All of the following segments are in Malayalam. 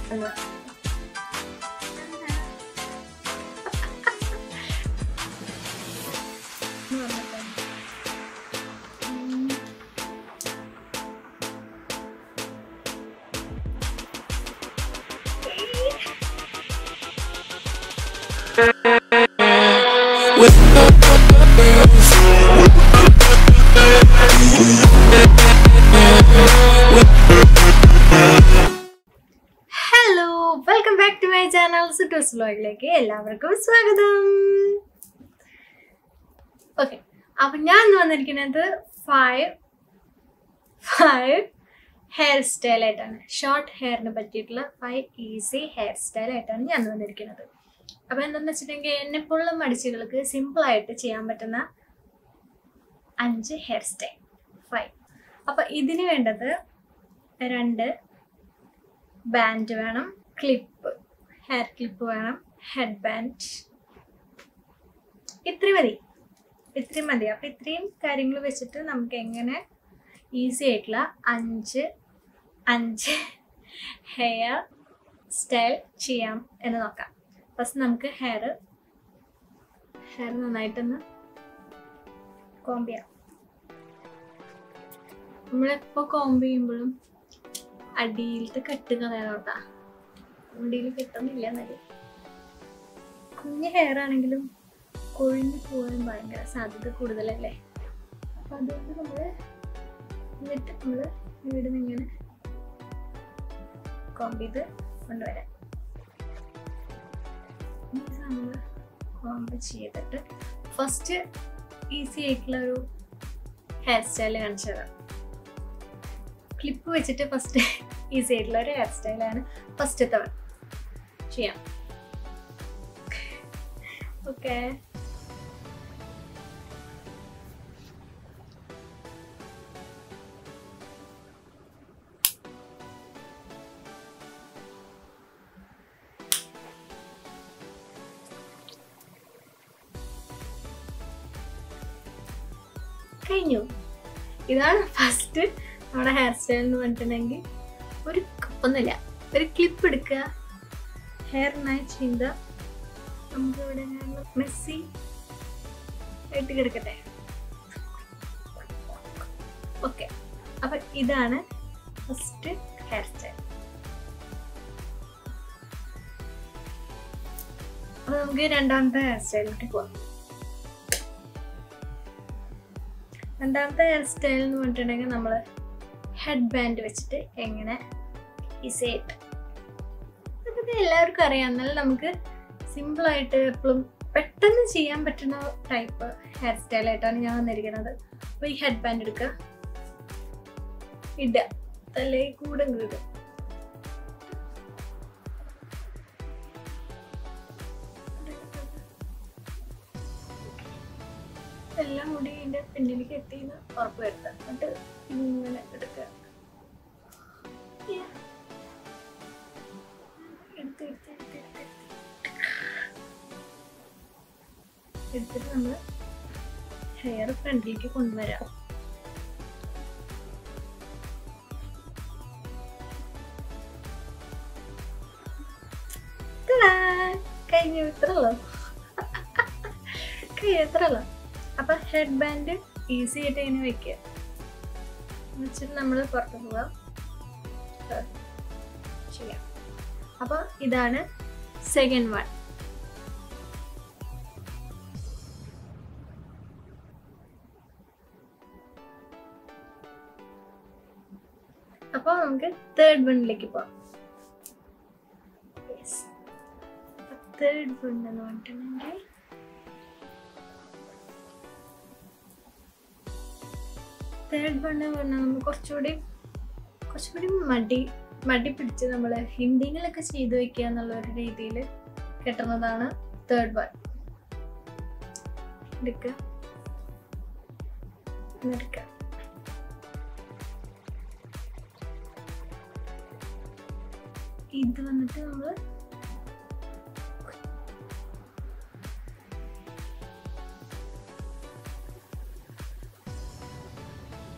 എന്ന് എന്ന് പറഞ്ഞിട്ട്. ഉം. Hello welcome back to my channel Suttos വ്ലോഗിലേക്ക് എല്ലാവർക്കും സ്വാഗതം ഓക്കെ അപ്പൊ ഞാൻ ഇന്ന് വന്നിരിക്കുന്നത് ഫൈവ് ഫൈവ് ഹെയർ സ്റ്റൈൽ ആയിട്ടാണ് ഷോർട്ട് ഹെയറിനെ പറ്റിയിട്ടുള്ള ഫൈവ് ഈസി ഹെയർ സ്റ്റൈൽ ആയിട്ടാണ് ഞാൻ ഇന്ന് വന്നിരിക്കുന്നത് അപ്പൊ എന്താണെന്ന് വെച്ചിട്ടുണ്ടെങ്കിൽ എന്നെപ്പോലുള്ള മടിച്ചുകൾക്ക് സിമ്പിൾ ആയിട്ട് ചെയ്യാൻ പറ്റുന്ന അഞ്ച് ഹെയർ സ്റ്റൈൽ ഫൈവ് അപ്പൊ ഇതിന് വേണ്ടത് രണ്ട് ബാൻഡ് വേണം ക്ലിപ്പ് ഹെയർ ക്ലിപ്പ് വേണം ഹെഡ് ബാൻഡ് ഇത്രയും മതി ഇത്രയും മതി അപ്പം ഇത്രയും കാര്യങ്ങൾ വെച്ചിട്ട് നമുക്ക് എങ്ങനെ ഈസി ആയിട്ടുള്ള അഞ്ച് അഞ്ച് ഹെയർ സ്റ്റൈൽ ചെയ്യാം എന്ന് നോക്കാം ഫസ്റ്റ് നമുക്ക് ഹെയർ ഹെയർ നന്നായിട്ടൊന്ന് കോമ്പ് ചെയ്യാം നമ്മളെപ്പോൾ കോമ്പ് ചെയ്യുമ്പോഴും അടിയിലത്തെ കെട്ട് കളയാനോട്ടാ അടിയിൽ കിട്ടുന്നില്ല എന്നാല് കുഞ്ഞ് ഹെയർ ആണെങ്കിലും കൊഴിഞ്ഞു പോകാൻ ഭയങ്കര സാധ്യത കൂടുതലല്ലേ അപ്പൊ അതുകൊണ്ട് നമ്മള് എന്നിട്ട് നമ്മള് ഇവിടെ ഇങ്ങനെ കോമ്പ് ചെയ്ത് കൊണ്ടുവരാം നമ്മൾ കോമ്പ് ചെയ്തിട്ട് ഫസ്റ്റ് ഈസി ആയിട്ടുള്ള ഒരു ഹെയർ സ്റ്റൈൽ കാണിച്ചു തരാം ക്ലിപ്പ് വെച്ചിട്ട് ഫസ്റ്റ് ഈസി ആയിട്ടുള്ള ഒരു ഹെയർ സ്റ്റൈലാണ് ഫസ്റ്റത്തെ വൺ ചെയ്യാം ഓക്കെ കഴിഞ്ഞു ഇതാണ് ഫസ്റ്റ് നമ്മുടെ ഹെയർ സ്റ്റൈൽ എന്ന് പറഞ്ഞിട്ടുണ്ടെങ്കിൽ ഒരു ഒന്നുമില്ല ഒരു ക്ലിപ്പ് എടുക്കുക ഹെയർ നന്നായി ചെയ്ത നമുക്ക് ഇവിടെ മെസ്സി ആയിട്ട് കിടക്കട്ടെ ഓക്കെ അപ്പൊ ഇതാണ് ഫസ്റ്റ് ഹെയർ സ്റ്റൈൽ അപ്പൊ നമുക്ക് രണ്ടാമത്തെ ഹെയർ സ്റ്റൈലിലേക്ക് പോവാം രണ്ടാമത്തെ ഹെയർ സ്റ്റൈൽ എന്ന് പറഞ്ഞിട്ടുണ്ടെങ്കിൽ നമ്മൾ ഹെഡ് ബാൻഡ് വെച്ചിട്ട് എങ്ങനെ ഈസി ആയിട്ട് അതൊക്കെ എല്ലാവർക്കും അറിയാം എന്നാലും നമുക്ക് സിമ്പിളായിട്ട് എപ്പോഴും പെട്ടെന്ന് ചെയ്യാൻ പറ്റുന്ന ടൈപ്പ് ഹെയർ സ്റ്റൈലായിട്ടാണ് ഞാൻ വന്നിരിക്കുന്നത് അപ്പോൾ ഈ ഹെഡ് ബാൻഡ് എടുക്കുക ഇടുക തലേ കൂടെ ഇടുക എല്ലാം കൂടി ഇതിന്റെ പിന്നിൽ കെട്ടിന്ന് ഉറപ്പ് വരുത്തുക എന്നിട്ട് ഇങ്ങനെ എടുക്കുക Yeah. എടുത്ത് എടുത്ത് എടുത്ത് എടുത്ത് എടുത്തിട്ട് നമ്മൾ ഹെയർ ഫ്രണ്ടിലേക്ക് കൊണ്ടുവരാം Ta-da! കഴിഞ്ഞു ഇത്രയുള്ളൂ കഴിഞ്ഞു ഇത്രയുള്ളൂ അപ്പൊ ഹെഡ് ബാൻഡ് ഈസി ആയിട്ട് ഇങ്ങനെ വെക്കുക വെച്ചിട്ട് നമ്മൾ പുറത്ത് പോവാം ചെയ്യാം അപ്പൊ ഇതാണ് സെക്കൻഡ് വൺ അപ്പോൾ നമുക്ക് തേർഡ് വണ്ണിലേക്ക് പോവാം തേർഡ് വൺ എന്ന് പറഞ്ഞിട്ടുണ്ടെങ്കിൽ തേർഡ് വണ്ണ് പറഞ്ഞാൽ നമ്മൾ കുറച്ചുകൂടി കുറച്ചുകൂടി മടി മടി പിടിച്ച് നമ്മൾ ഹിന്ദിയിലൊക്കെ ചെയ്തു വെക്കുക എന്നുള്ള ഒരു രീതിയിൽ കെട്ടുന്നതാണ് തേർഡ് വൺ എടുക്കുക എടുക്കുക ഇത് വന്നിട്ട് നമ്മൾ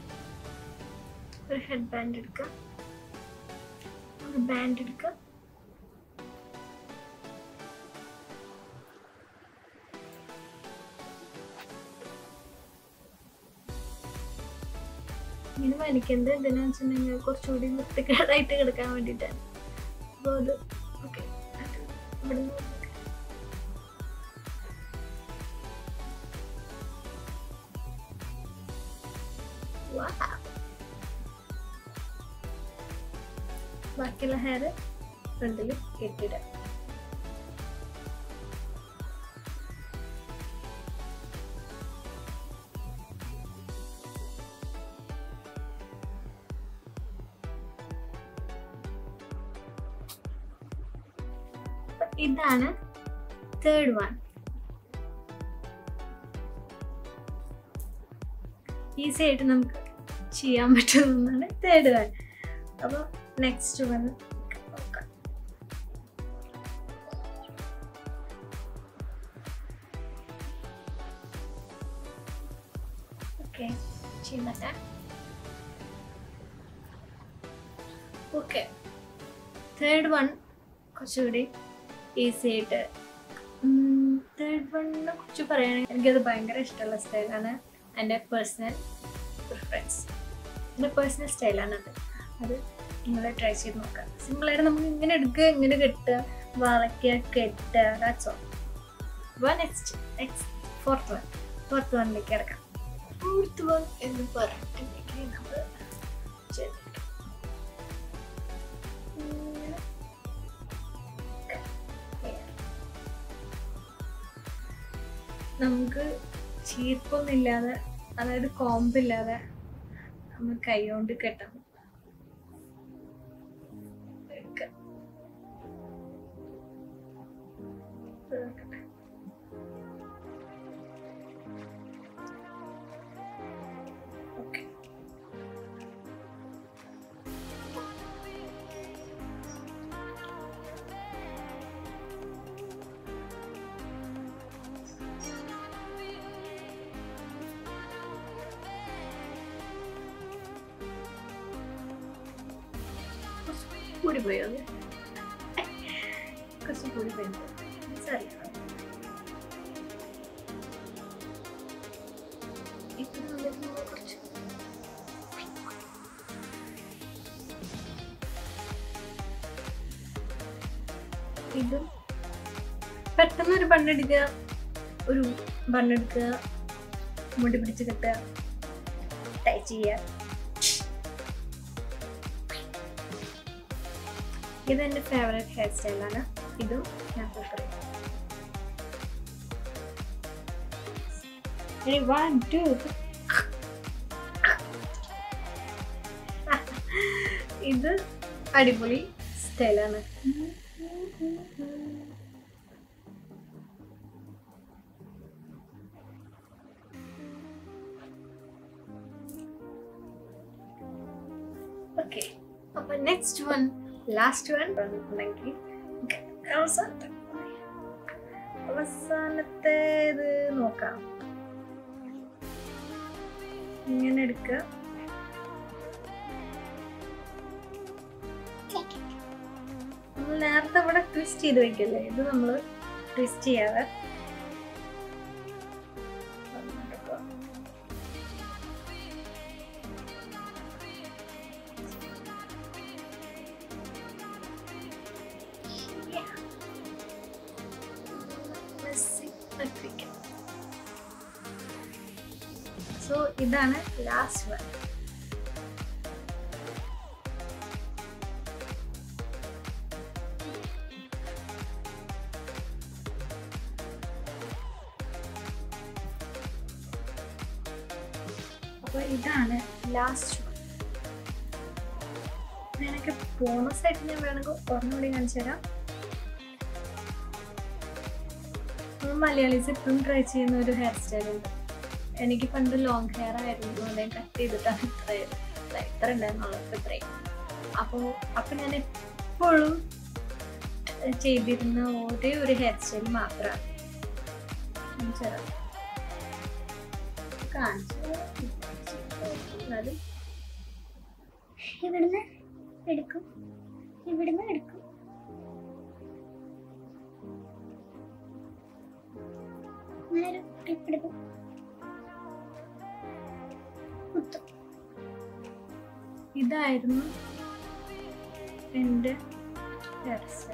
ഒരു ഹെഡ് ബാൻഡ് എടുക്കുക ഒരു ബാൻഡ് എടുക്കുക ഇങ്ങനെ വലിക്കുന്നത് എന്തിനാന്ന് വെച്ചിട്ടുണ്ടെങ്കിൽ കുറച്ചുകൂടി വൃത്തിക്കേടായിട്ട് കിടക്കാൻ വേണ്ടിയിട്ടാണ് അപ്പോൾ അത് ഓക്കെ ഇവിടെ ബാക്കിയുള്ള ഹെയർ ഫ്രണ്ടിൽ കെട്ടിയിടാം അപ്പൊ ഇതാണ് തേർഡ് വൺ ഈസി ആയിട്ട് നമുക്ക് ചെയ്യാൻ പറ്റുന്നതാണ് തേർഡ് വൺ അപ്പോൾ നെക്സ്റ്റ് വൺ നോക്കാം ഓക്കെ ചെയ്യട്ടെ ഓക്കെ തേർഡ് വൺ കുറച്ചുകൂടി ഈസി ആയിട്ട് തേർഡ് വണ്ണിനെ കുറിച്ച് പറയുകയാണെങ്കിൽ എനിക്കത് ഭയങ്കര ഇഷ്ടമുള്ള സ്റ്റൈലാണ് എൻ്റെ പേഴ്സണൽ പ്രിഫറൻസ് എൻ്റെ പേഴ്സണൽ സ്റ്റൈലാണ് അത് അത് നിങ്ങൾ ട്രൈ ചെയ്ത് നോക്കുക സിമ്പിളായിട്ട് നമുക്ക് ഇങ്ങനെ എടുക്കുക ഇങ്ങനെ കെട്ടുക വളയ്ക്കുക കെട്ടുക ദാറ്റ്സ് ഓൾ അപ്പോൾ next next fourth one fourth വണ്ണിലേക്ക് ഇറക്കാം ഫോർത്ത് വൺ എന്ന് പറഞ്ഞിട്ടുണ്ടെങ്കിൽ നമ്മൾ ചെയ്തിരിക്കും ഇങ്ങനെ നമുക്ക് ചീർപ്പൊന്നുമില്ലാതെ അതായത് കോമ്പില്ലാതെ നമ്മൾ കൈ കൊണ്ട് കെട്ടണം എടുക്ക. ഇത് നോക്കട്ടെ. Okay. കൂടി പോയോ അത് കുറച്ച് കൂടി പോയി സോറി ഇത് നമ്മൾ കുറച്ച് ഇതും പെട്ടെന്ന് ഒരു ബണ്ണെടുക്കുക ഒരു ബണ്ണെടുക്കുക മുടി പിടിച്ച് കെട്ടുക ടൈ ചെയ്യുക ഇത് എൻ്റെ ഫേവറേറ്റ് ഹെയർ സ്റ്റൈലാണ് ഇതും ഞാൻ പ്രിഫർ ചെയ്യും Ready, one, two. ഇത് അടിപൊളി സ്റ്റൈലാണ് ഓക്കെ അപ്പൊ നെക്സ്റ്റ് വൺ ലാസ്റ്റ് വൺ പറഞ്ഞിട്ടുണ്ടെങ്കിൽ അവസാനത്തെ അവസാനത്തേത് നോക്കാം ഇങ്ങനെ എടുക്കുക നമ്മൾ നേരത്തെ ഇവിടെ ട്വിസ്റ്റ് ചെയ്ത് വെക്കല്ലേ ഇത് നമ്മൾ ട്വിസ്റ്റ് ചെയ്യാതെ വന്നെടുക്കുക. Yeah. Messy ആക്കിയിരിക്കാം. സോ ഇതാണ് ലാസ്റ്റ് വൺ അപ്പൊ ഇതാണ് ലാസ്റ്റ് വൺ ഞാനൊക്കെ ബോണസ് ആയിട്ട് ഞാൻ വേണമെങ്കിൽ ഒരെണ്ണൂടി കാണിച്ചു തരാം നമ്മൾ മലയാളീസ് ഇപ്പോഴും ട്രൈ ചെയ്യുന്ന ഒരു ഹെയർ സ്റ്റൈൽ ഉണ്ട് എനിക്ക് പണ്ട് ലോങ് ഹെയർ ആയിരുന്നു അതേ കട്ട് ചെയ്തിട്ടാണ് ഇത്ര ഇത്ര- ഇത്ര ഉണ്ടായിരുന്നുള്ളൂ ഇപ്പൊ ഇത്രയും അപ്പോൾ അപ്പം ഞാൻ എപ്പോഴും ചെയ്തിരുന്ന ഒരേ ഒരു ഹെയർ സ്റ്റൈൽ മാത്രമാണ് കാണിച്ചു എന്നാലും ഇവിടുന്ന് എടുക്കും ഇവിടുന്ന് എടുക്കും അങ്ങനെ ഒരു ക്ലിപ്പ് എടുക്കും കുത്തും ഇതായിരുന്നു എൻ്റെ ഹെയർ സ്റ്റൈൽ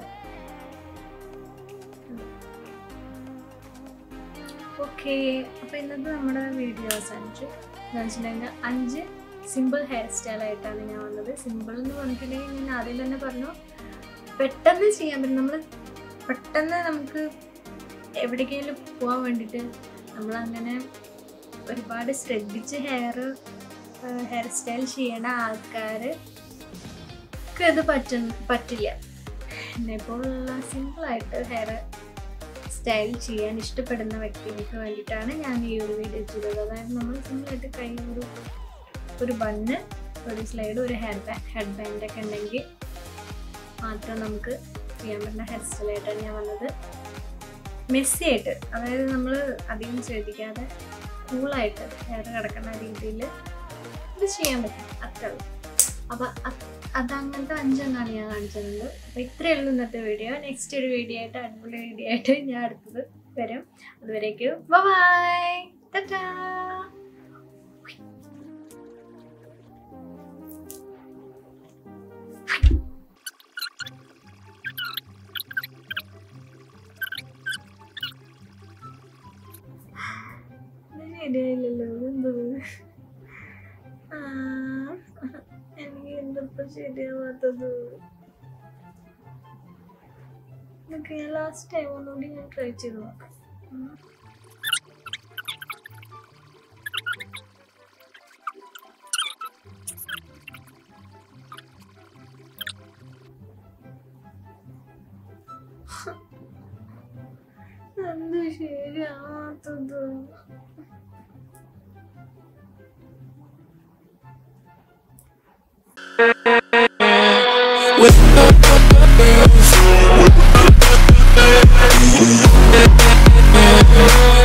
ഓക്കെ അപ്പോൾ ഇന്നത്തെ നമ്മുടെ വീഡിയോ അവസാനിച്ചു എന്ന് വെച്ചിട്ടുണ്ടെങ്കിൽ അഞ്ച് സിമ്പിൾ ഹെയർ സ്റ്റൈൽ ആയിട്ടാണ് ഞാൻ വന്നത് സിമ്പിൾ എന്ന് പറഞ്ഞിട്ടുണ്ടെങ്കിൽ ഞാൻ ആദ്യം തന്നെ പറഞ്ഞു പെട്ടെന്ന് ചെയ്യാൻ പറ്റും നമ്മൾ പെട്ടെന്ന് നമുക്ക് എവിടേക്കെങ്കിലും പോകാൻ വേണ്ടിയിട്ട് നമ്മളങ്ങനെ ഒരുപാട് ശ്രദ്ധിച്ച് ഹെയർ ഹെയർ സ്റ്റൈൽ ചെയ്യണ ആൾക്കാർ ഇത് പറ്റും പറ്റില്ല എന്നെപ്പോലുള്ള സിമ്പിളായിട്ട് ഹെയർ സ്റ്റൈൽ ചെയ്യാൻ ഇഷ്ടപ്പെടുന്ന വ്യക്തികൾക്ക് വേണ്ടിയിട്ടാണ് ഞാൻ ഈ ഒരു വീഡിയോ ചെയ്തത് അതായത് നമ്മൾ സിമ്പിളായിട്ട് കൈ ഒരു ഒരു ബണ്ണ് ഒരു സ്ലൈഡ് ഒരു ഹെയർ ബാൻഡ് ഹെഡ് ബാൻഡൊക്കെ ഉണ്ടെങ്കിൽ മാത്രം നമുക്ക് ചെയ്യാൻ പറ്റുന്ന ഹെയർ സ്റ്റൈലായിട്ടാണ് ഞാൻ വന്നത് മെസ്സി ആയിട്ട് അതായത് നമ്മൾ അധികം ശ്രദ്ധിക്കാതെ കൂളായിട്ട് ഹെയർ കിടക്കുന്ന രീതിയിൽ ഇത് ചെയ്യാൻ പറ്റും അത്രേ ഉള്ളൂ അപ്പം അതങ്ങനത്തെ അഞ്ചെണ്ണമാണ് ഞാൻ കാണിച്ചത് അപ്പോൾ ഇത്രയേ ഉള്ളൂ ഇന്നത്തെ വീഡിയോ നെക്സ്റ്റ് ഒരു വീഡിയോ ആയിട്ട് അടിപൊളി വീഡിയോ ആയിട്ട് ഞാൻ അടുത്തത് വരും അതുവരേക്കും ബൈ ടാറ്റാ ശരിയായില്ലല്ലോ എന്തത് ആ എനിക്ക് എന്തപ്പോ ശരിയാവാത്തത് ഇതൊക്കെ ഞാൻ ലാസ്റ്റ് ടൈം ഒന്നുകൂടി ഞാൻ ട്രൈ ചെയ്ത് നോക്കാം ഉം. എന്ത് ശരിയാവാത്തത് with